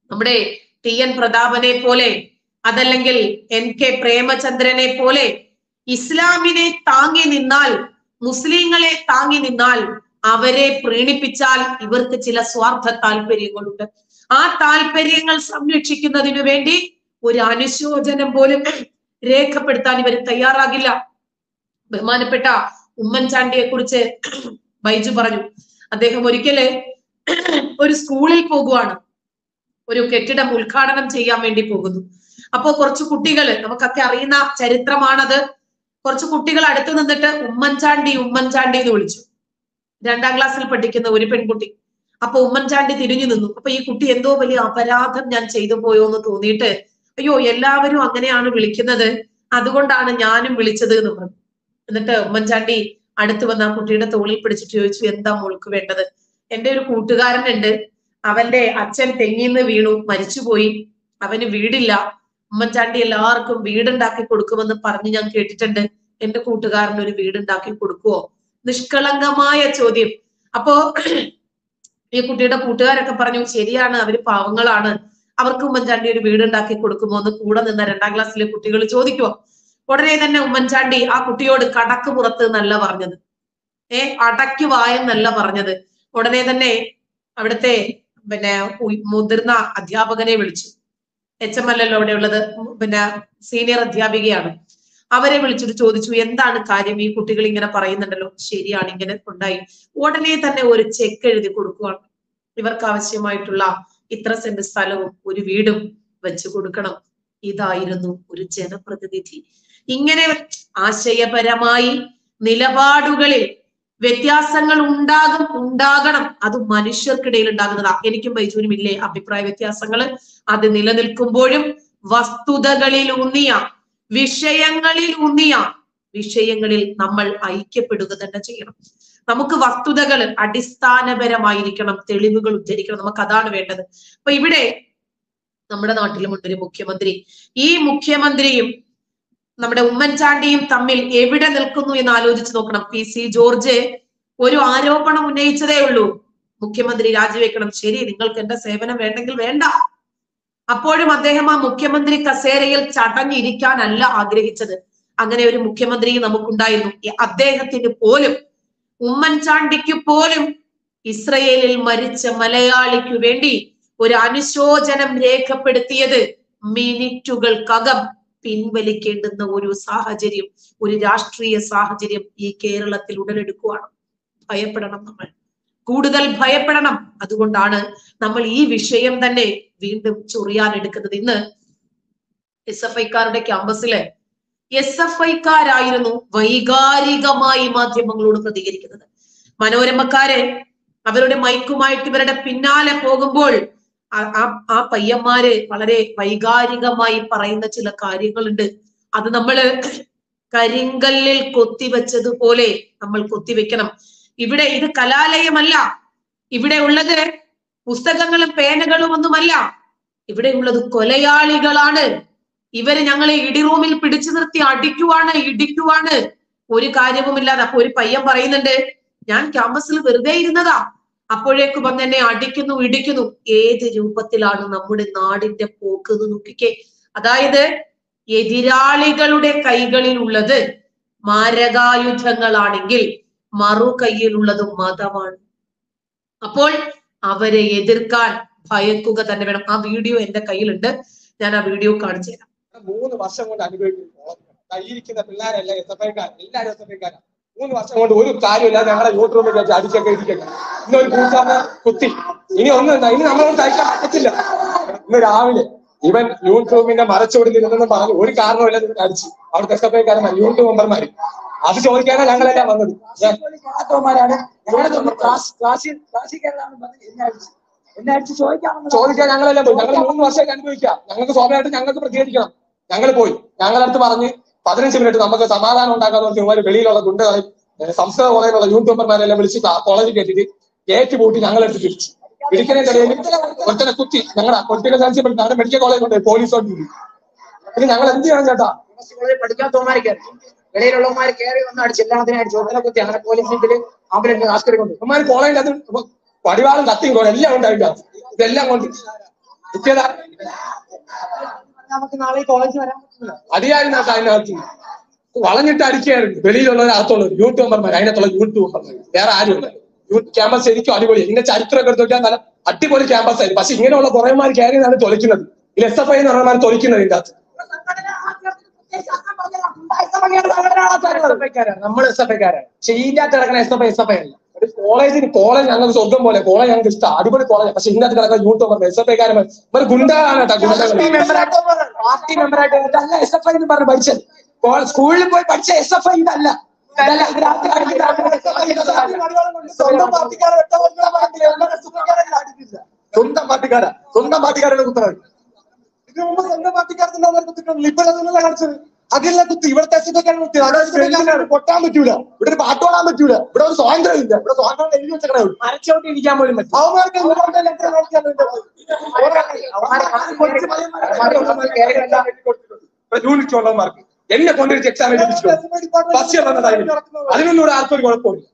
നമ്മുടെ T N പ്രതാപനെ പോലെ അതല്ലെങ്കിൽ എൻ കെ പ്രേമചന്ദ്രനെ പോലെ ഇസ്ലാമിനെ താങ്ങി നിന്നാൽ മുസ്ലിങ്ങളെ താങ്ങി നിന്നാൽ അവരെ പ്രീണിപ്പിച്ചാൽ ഇവർക്ക് ചില സ്വാർത്ഥ താല്പര്യങ്ങളുണ്ട് ആ താല്പര്യങ്ങൾ സംരക്ഷിക്കുന്നതിനു വേണ്ടി ഒരു അനുശോചനം പോലും രേഖപ്പെടുത്താൻ ഇവർ തയ്യാറാകില്ല ബഹുമാനപ്പെട്ട ഉമ്മൻചാണ്ടിയെ കുറിച്ച് ബൈജു പറഞ്ഞു അദ്ദേഹം ഒരിക്കല് ഒരു സ്കൂളിൽ പോകുവാണ് ഒരു കെട്ടിടം ഉദ്ഘാടനം ചെയ്യാൻ വേണ്ടി പോകുന്നു അപ്പോ കുറച്ച് കുട്ടികൾ നമുക്കൊക്കെ അറിയുന്ന ചരിത്രമാണത് കുറച്ച് കുട്ടികൾ അടുത്ത് നിന്നിട്ട് ഉമ്മൻചാണ്ടി ഉമ്മൻചാണ്ടി എന്ന് വിളിച്ചു രണ്ടാം ക്ലാസ്സിൽ പഠിക്കുന്ന ഒരു പെൺകുട്ടി അപ്പൊ ഉമ്മൻചാണ്ടി തിരിഞ്ഞു നിന്നു അപ്പൊ ഈ കുട്ടി എന്തോ വലിയ അപരാധം ഞാൻ ചെയ്തു പോയോ എന്ന് തോന്നിയിട്ട് അയ്യോ എല്ലാവരും അങ്ങനെയാണ് വിളിക്കുന്നത് അതുകൊണ്ടാണ് ഞാനും വിളിച്ചത് എന്ന് പറഞ്ഞു എന്നിട്ട് ഉമ്മൻചാണ്ടി അടുത്ത് വന്ന ആ കുട്ടിയുടെ തോളിൽ പിടിച്ചിട്ട് ചോദിച്ചു എന്താ മോൾക്ക് വേണ്ടത് എന്റെ ഒരു കൂട്ടുകാരനുണ്ട് അവന്റെ അച്ഛൻ തെങ്ങിന്ന് വീണു മരിച്ചുപോയി അവന് വീടില്ല ഉമ്മൻചാണ്ടി എല്ലാവർക്കും വീടുണ്ടാക്കി കൊടുക്കുമെന്ന് പറഞ്ഞ് ഞാൻ കേട്ടിട്ടുണ്ട് എന്റെ കൂട്ടുകാരന് ഒരു വീടുണ്ടാക്കി കൊടുക്കുവോ നിഷ്കളങ്കമായ ചോദ്യം അപ്പോ ഈ കുട്ടിയുടെ കൂട്ടുകാരൊക്കെ പറഞ്ഞു ശരിയാണ് അവര് പാവങ്ങളാണ് അവർക്ക് ഉമ്മൻചാണ്ടി ഒരു വീടുണ്ടാക്കി കൊടുക്കുമോ എന്ന് കൂടെ നിന്ന രണ്ടാം ക്ലാസ്സിലെ കുട്ടികൾ ചോദിക്കുവോ ഉടനെ തന്നെ ഉമ്മൻചാണ്ടി ആ കുട്ടിയോട് കടക്ക് പുറത്ത് എന്നല്ല പറഞ്ഞത് ഏ അടയ്ക്ക് വായെന്നല്ല പറഞ്ഞത് ഉടനെ തന്നെ അവിടുത്തെ പിന്നെ ഉയ്- മുതിർന്ന അധ്യാപകനെ വിളിച്ചു എച്ച് എം അല്ലല്ലോ അവിടെ ഉള്ളത് പിന്നെ സീനിയർ അധ്യാപികയാണ് അവരെ വിളിച്ചിട്ട് ചോദിച്ചു എന്താണ് കാര്യം ഈ കുട്ടികൾ ഇങ്ങനെ പറയുന്നുണ്ടല്ലോ ശരിയാണ് ഇങ്ങനെ ഉണ്ടായി ഉടനെ തന്നെ ഒരു ചെക്ക് എഴുതി കൊടുക്കുവാണ് ഇവർക്ക് ആവശ്യമായിട്ടുള്ള ഇത്ര സെന്റ് സ്ഥലവും ഒരു വീടും വെച്ചു കൊടുക്കണം ഇതായിരുന്നു ഒരു ജനപ്രതിനിധി ഇങ്ങനെ ആശയപരമായി നിലപാടുകളിൽ വ്യത്യാസങ്ങൾ ഉണ്ടാകും ഉണ്ടാകണം അത് മനുഷ്യർക്കിടയിൽ ഉണ്ടാകുന്നതാ എനിക്കും ബൈജുവിനും ഇല്ലേ അഭിപ്രായ വ്യത്യാസങ്ങൾ അത് നിലനിൽക്കുമ്പോഴും വസ്തുതകളിൽ ഊന്നിയ വിഷയങ്ങളിൽ ഊന്നിയ വിഷയങ്ങളിൽ നമ്മൾ ഐക്യപ്പെടുക തന്നെ ചെയ്യണം നമുക്ക് വസ്തുതകൾ അടിസ്ഥാനപരമായിരിക്കണം തെളിവുകൾ ഉദ്ധരിക്കണം നമുക്ക് അതാണ് വേണ്ടത് അപ്പൊ ഇവിടെ നമ്മുടെ നാട്ടിലുമുണ്ട് ഒരു മുഖ്യമന്ത്രി ഈ മുഖ്യമന്ത്രിയും നമ്മുടെ ഉമ്മൻചാണ്ടിയും തമ്മിൽ എവിടെ നിൽക്കുന്നു എന്ന് ആലോചിച്ച് നോക്കണം പി സി ജോർജ് ഒരു ആരോപണം ഉന്നയിച്ചതേ ഉള്ളൂ മുഖ്യമന്ത്രി രാജിവെക്കണം ശരി നിങ്ങൾക്ക് എന്റെ സേവനം വേണ്ടെങ്കിൽ വേണ്ട അപ്പോഴും അദ്ദേഹം ആ മുഖ്യമന്ത്രി കസേരയിൽ ചടഞ്ഞിരിക്കാനല്ല ആഗ്രഹിച്ചത് അങ്ങനെ ഒരു മുഖ്യമന്ത്രി നമുക്കുണ്ടായിരുന്നു ഈ അദ്ദേഹത്തിന് പോലും ഉമ്മൻചാണ്ടിക്ക് പോലും ഇസ്രയേലിൽ മരിച്ച മലയാളിക്ക് വേണ്ടി ഒരു അനുശോചനം രേഖപ്പെടുത്തിയത് മിനിറ്റുകൾക്കകം പിൻവലിക്കേണ്ടുന്ന ഒരു സാഹചര്യം ഒരു രാഷ്ട്രീയ സാഹചര്യം ഈ കേരളത്തിൽ ഉടലെടുക്കുവാണ് ഭയപ്പെടണം നമ്മൾ കൂടുതൽ ഭയപ്പെടണം അതുകൊണ്ടാണ് നമ്മൾ ഈ വിഷയം തന്നെ വീണ്ടും ചൊറിയാൻ എടുക്കുന്നത് ഇന്ന് എസ് എഫ് ഐക്കാരുടെ ക്യാമ്പസില് എസ് എഫ് ഐക്കാരായിരുന്നു വൈകാരികമായി മാധ്യമങ്ങളോട് പ്രതികരിക്കുന്നത് മനോരമക്കാര് അവരുടെ മൈക്കുമായിട്ട് ഇവരുടെ പിന്നാലെ പോകുമ്പോൾ ആ- ആ- ആ പയ്യന്മാര് വളരെ വൈകാരികമായി പറയുന്ന ചില കാര്യങ്ങളുണ്ട് അത് നമ്മള് കരിങ്കല്ലിൽ കൊത്തിവെച്ചതുപോലെ നമ്മൾ കൊത്തിവെക്കണം ഇവിടെ ഇത് കലാലയമല്ല ഇവിടെ ഉള്ളത് പുസ്തകങ്ങളും പേനകളും ഒന്നുമല്ല ഇവിടെ ഉള്ളത് കൊലയാളികളാണ് ഇവര് ഞങ്ങളെ ഇടിറൂമിൽ പിടിച്ചു നിർത്തി അടിക്കുവാണ് ഇടിക്കുവാണ് ഒരു കാര്യവുമില്ലാതെ അപ്പൊ ഒരു പയ്യൻ പറയുന്നുണ്ട് ഞാൻ ക്യാമ്പസിൽ വെറുതെ ഇരുന്നതാ അപ്പോഴേക്ക് വന്ന് എന്നെ അടിക്കുന്നു ഇടിക്കുന്നു ഏത് രൂപത്തിലാണ് നമ്മുടെ നാടിന്റെ പോക്ക് എന്ന് നോക്കിക്കേ അതായത് എതിരാളികളുടെ കൈകളിൽ ഉള്ളത് മാരകായുധങ്ങളാണെങ്കിൽ മറു കയ്യിലുള്ളത് മതമാണ് അപ്പോൾ അവരെ എതിർക്കാൻ ഭയക്കുക തന്നെ വേണം ആ വീഡിയോ എന്റെ കയ്യിലുണ്ട് ഞാൻ ആ വീഡിയോ കാണിച്ചു തരാം മൂന്ന് വർഷം കൊണ്ട് അനുഭവിക്കും ദാ ഈ ഇരിക്കുന്ന പിള്ളേരെല്ലാം എസ് എഫ് ഐക്കാർ എല്ലാവരും എസ് എഫ് ഐക്കാരാണ് മൂന്ന് വർഷം കൊണ്ട് ഒരു കാര്യമില്ലാതെ ഞങ്ങളെ യൂത്ത് റൂമിൽ വെച്ച് അടിച്ചൊക്കെ ഇരിക്കട്ടെ ഇന്ന് ഒരു കൂട്ടാമ കുത്തി ഇനി ഒന്നും ഇല്ല. ഇനി നമ്മളോട് തയ്ക്കാൻ പറ്റത്തില്ല ഇന്ന് രാവിലെ ഇവൻ യൂത്ത് റൂമിന്റെ മറച്ചോടി നിന്നെന്ന് പറഞ്ഞു ഒരു കാരണമില്ല ഇവനെ അടിച്ചു അവിടുത്തെ എസ് എഫ് ഐക്കാരന്മാർ യൂത്ത് മെമ്പർമാര് അത് ചോദിക്കാനാണ് ഞങ്ങളെല്ലാം വന്നത് ഞാൻ ാണ് ഞങ്ങളുടെ ക്ലാസ് ക്ലാസ്സിൽ ക്ലാസ്സിൽ കയറാണ് പറഞ്ഞത് എന്നെ അടിച്ചു എന്നെ അടിച്ച് ചോദിക്കാമെന്ന് ചോദിക്കാൻ ഞങ്ങളെല്ലാം പോയി ഞങ്ങൾ മൂന്ന് വർഷമായിട്ട് അനുഭവിക്കാം ഞങ്ങൾക്ക് സ്വാഭാവികമായിട്ട് ഞങ്ങൾക്ക് പ്രതികരിക്കണം ഞങ്ങൾ പോയി ഞങ്ങളടുത്ത് പറഞ്ഞ് പതിനഞ്ച് മിനിറ്റ് നമുക്ക് സമാധാനം ഉണ്ടാക്കാന്ന് പറഞ്ഞ് ഇവര് വെളിയിലുള്ള ഗുണ്ടകളെ ഏഹ് സംസ്കൃത കോളേജിലുള്ള യൂത്ത് മെമ്പർമാരെല്ലാം വിളിച്ച് കോളേജിൽ കയറ്റിട്ട് ഗേറ്റ് പൂട്ടി ഞങ്ങളെടുത്ത് തിരിച്ചു പിടിക്കുന്നതിന്റെ ഇടയിൽ ഒരുത്തനെ കുത്തി ഞങ്ങളുടെ പൊളിറ്റിക്കൽ സയൻസ് ഞങ്ങളുടെ മെഡിക്കൽ കോളേജ് കൊണ്ട് പോലീസ് കൊണ്ട് പിന്നെ ഞങ്ങൾ എന്ത് ചെയ്യണം ചേട്ടാ സ്കൂളിൽ പഠിക്കാത്തവന്മാർ കയറി വെളിയിലുള്ളവന്മാർ കയറി വന്ന് അടിച്ച് എല്ലാത്തിനും അടിച്ചു ഒന്നിനെ കുത്തി അങ്ങനെ പോലീസ് ജീപ്പില് ആംബുലൻസ് ആസ്പത്രി കൊണ്ട് അമ്മമാര് കോളേജിൽ അത് പടിവാളും കത്തിയും കൊണ്ട് എല്ലാം ഉണ്ടായിട്ടാ ഇതെല്ലാം കൊണ്ട് കുത്തിയതാ നമുക്ക് നാളെ കോളേജ് വരാൻ പറ്റില്ല അടിയായിരുന്നു ആ അതിനകത്ത് വളഞ്ഞിട്ട് അടിക്കുകയായിരുന്നു വെളിയിലുള്ളവർ യൂട്യൂബർമാർ അതിനകത്തുള്ള യൂട്യൂബർമാർ വേറെ ആരുമില്ല യൂത്ത് ക്യാമ്പസ് ശരിക്കും അടിപൊളി ഇതിന്റെ ചരിത്രമൊക്കെ എടുത്ത് നോക്കിയാൽ നല്ല അടിപൊളി ക്യാമ്പസ് ആയിരുന്നു പക്ഷെ ഇങ്ങനെയുള്ള കുറേമാർ കയറിയതാണ് തൊലിക്കുന്നത് ഈ എസ് എഫ് ഐ എന്ന് പറഞ്ഞാൽ തൊലിക്കുന്നത് ഇതിന്റെ അകത്ത് നമ്മൾ എസ് എഫ് ഐക്കാരാണ് ചെയ്യിന്റെ അകത്ത് കിടക്കുന്ന S F I S F I അല്ല ഒരു കോളേജിന് കോളേജ് ഞങ്ങൾക്ക് സ്വർഗം പോലെ കോളേജ് ഞങ്ങൾക്ക് ഇഷ്ടം അടിപൊളി കോളേജ് പക്ഷെ ഇതിന്റെ അകത്ത് കിടക്കുന്ന യൂട്യൂബർ എസ് എഫ് ഐക്കാരൻ ഒരു ഗുണ്ടകളാണ് കേട്ടോ ഗുണ്ടകൾ പാർട്ടി മെമ്പറായിട്ട് പാർട്ടി മെമ്പറായിട്ട് ഇതല്ല എസ് എഫ് ഐ എന്ന് പറഞ്ഞ് പഠിച്ചത് കോ- സ്കൂളിൽ പോയി പഠിച്ച എസ് എഫ് ഐ ഇതല്ല ഇതല്ല ഇത് രാത്രി സ്വന്തം പാർട്ടിക്കാരെ വെട്ടവരുടെ പാർട്ടിയിലെ എല്ലാ രാഷ്ട്രീയക്കാരെയും അടിക്കില്ല. സ്വന്തം പാർട്ടിക്കാരാ സ്വന്തം പാർട്ടിക്കാരുടെ കുത്തറ ഇതിനു മുമ്പ് സ്വന്തം പാർട്ടിക്കാർക്ക് അവരെ കുത്തിട്ടുണ്ട് ഇപ്പോൾ അതൊന്നല്ല കാണിച്ചത് അതില്ല കുത്തി ഇവിടുത്തെ എസ്എഫ്ഐക്കാരെ കുത്തി അതായത് പൊട്ടാൻ പറ്റൂല ഇവിടെ ഒരു പാട്ട് പാടാൻ പറ്റൂല ഇവിടെ ഒരു സ്വാതന്ത്ര്യം ഇല്ല ഇവിടെ സ്വാതന്ത്ര്യം എഴുതി വെച്ചേ മരച്ചോട്ട് ഇരിക്കാൻ പോലും പറ്റും അവന്മാർക്ക് എന്തുകൊണ്ട് ലെറ്റർ നോക്കിയാൽ യൂണിറ്റ് ഉള്ളവന്മാർക്ക് എന്നെ കൊണ്ടിരിച്ച് എക്സാം എഴുതിപ്പിച്ചു ബസ് വന്ന ടൈമിൽ അതിനൊന്നും ഇവിടെ ആർക്കും ഒരു കുഴപ്പമില്ല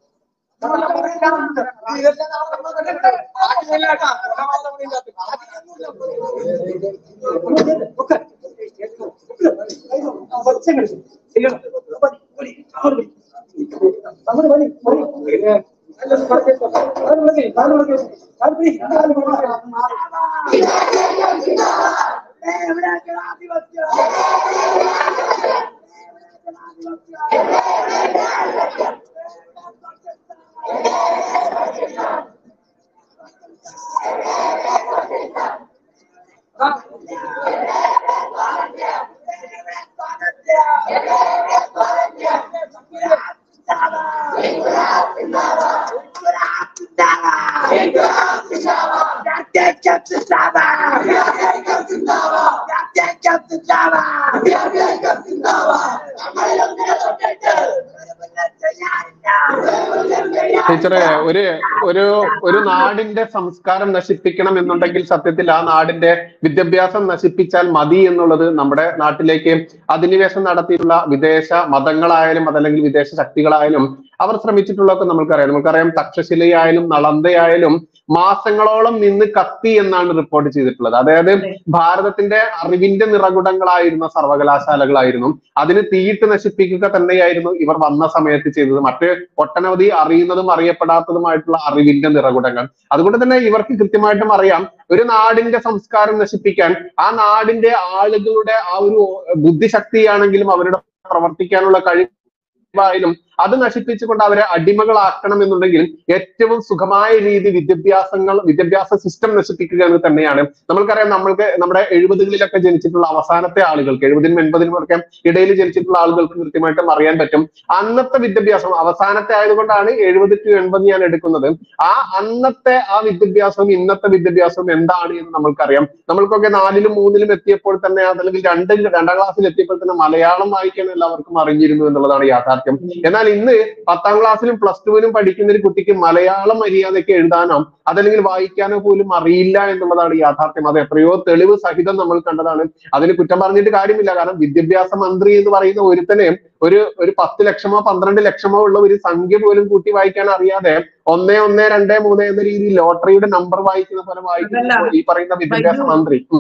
ടീച്ചറെ ഒരു ഒരു ഒരു നാടിന്റെ സംസ്കാരം നശിപ്പിക്കണം എന്നുണ്ടെങ്കിൽ സത്യത്തിൽ ആ നാടിന്റെ വിദ്യാഭ്യാസം നശിപ്പിച്ചാൽ മതി എന്നുള്ളത് നമ്മുടെ നാട്ടിലേക്ക് അധിനിവേശം നടത്തിയിട്ടുള്ള വിദേശ മതങ്ങളായാലും അതല്ലെങ്കിൽ വിദേശ ശക്തികളായാലും അവർ ശ്രമിച്ചിട്ടുള്ളതൊക്കെ നമുക്കറിയാം നമുക്കറിയാം തക്ഷശിലയായാലും നളന്തയായാലും മാസങ്ങളോളം നിന്ന് കത്തി എന്നാണ് റിപ്പോർട്ട് ചെയ്തിട്ടുള്ളത് അതായത് ഭാരതത്തിന്റെ അറിവിന്റെ നിറകുടങ്ങളായിരുന്ന സർവകലാശാലകളായിരുന്നു അതിന് തീയിട്ട് നശിപ്പിക്കുക തന്നെയായിരുന്നു ഇവർ വന്ന സമയത്ത് ചെയ്തത് മറ്റ് ഒട്ടനവധി അറിയുന്നതും അറിയപ്പെടാത്തതുമായിട്ടുള്ള അറിവിന്റെ നിറകുടങ്ങൾ അതുകൊണ്ട് തന്നെ ഇവർക്ക് കൃത്യമായിട്ടും അറിയാം ഒരു നാടിന്റെ സംസ്കാരം നശിപ്പിക്കാൻ ആ നാടിന്റെ ആളുകളുടെ ആ ഒരു ബുദ്ധിശക്തിയാണെങ്കിലും അവരുടെ പ്രവർത്തിക്കാനുള്ള കഴിവായാലും അത് നശിപ്പിച്ചുകൊണ്ട് അവരെ അടിമകളാക്കണം എന്നുണ്ടെങ്കിൽ ഏറ്റവും സുഖമായ രീതി വിദ്യാഭ്യാസങ്ങൾ വിദ്യാഭ്യാസ സിസ്റ്റം നശിപ്പിക്കുക എന്ന് തന്നെയാണ് നമ്മൾക്കറിയാം നമ്മൾക്ക് നമ്മുടെ എഴുപതുകളിലൊക്കെ ജനിച്ചിട്ടുള്ള അവസാനത്തെ ആളുകൾക്ക് എഴുപതിനും എൺപതിനും ഒക്കെ ഇടയിൽ ജനിച്ചിട്ടുള്ള ആളുകൾക്ക് കൃത്യമായിട്ടും അറിയാൻ പറ്റും അന്നത്തെ വിദ്യാഭ്യാസം അവസാനത്തെ ആയതുകൊണ്ടാണ് എഴുപത് ടു എൺപത് ഞാൻ എടുക്കുന്നത് ആ അന്നത്തെ ആ വിദ്യാഭ്യാസവും ഇന്നത്തെ വിദ്യാഭ്യാസവും എന്താണ് എന്ന് നമ്മൾക്കറിയാം നമ്മൾക്കൊക്കെ നാലിലും മൂന്നിലും എത്തിയപ്പോൾ തന്നെ അതല്ലെങ്കിൽ രണ്ട് രണ്ടാം ക്ലാസ്സിൽ എത്തിയപ്പോൾ തന്നെ മലയാളം വായിക്കാൻ എല്ലാവർക്കും അറിഞ്ഞിരുന്നു എന്നുള്ളതാണ് യാഥാർത്ഥ്യം എന്നാൽ ഇന്ന് പത്താം ക്ലാസ്സിലും പ്ലസ് ടുവിനും പഠിക്കുന്ന ഒരു കുട്ടിക്ക് മലയാളം മര്യാദയ്ക്ക് എഴുതാനോ അതല്ലെങ്കിൽ വായിക്കാനോ പോലും അറിയില്ല എന്നുള്ളതാണ് യാഥാർത്ഥ്യം അത് എത്രയോ തെളിവ് സഹിതം നമ്മൾ കണ്ടതാണ് അതിന് കുറ്റം പറഞ്ഞിട്ട് കാര്യമില്ല കാരണം വിദ്യാഭ്യാസ മന്ത്രി എന്ന് പറയുന്ന ഒരുത്തനെ ഒരു ഒരു പത്ത് ലക്ഷമോ പന്ത്രണ്ട് ലക്ഷമോ ഉള്ള ഒരു സംഖ്യ പോലും കൂട്ടി വായിക്കാൻ അറിയാതെ ഒന്നേ ഒന്നേ രണ്ടേ മൂന്ന് എന്ന രീതിയിൽ ലോട്ടറിയുടെ നമ്പർ വായിക്കുന്ന പോലെ വായിക്കുന്ന ഈ പറയുന്ന വിദ്യാഭ്യാസ മന്ത്രി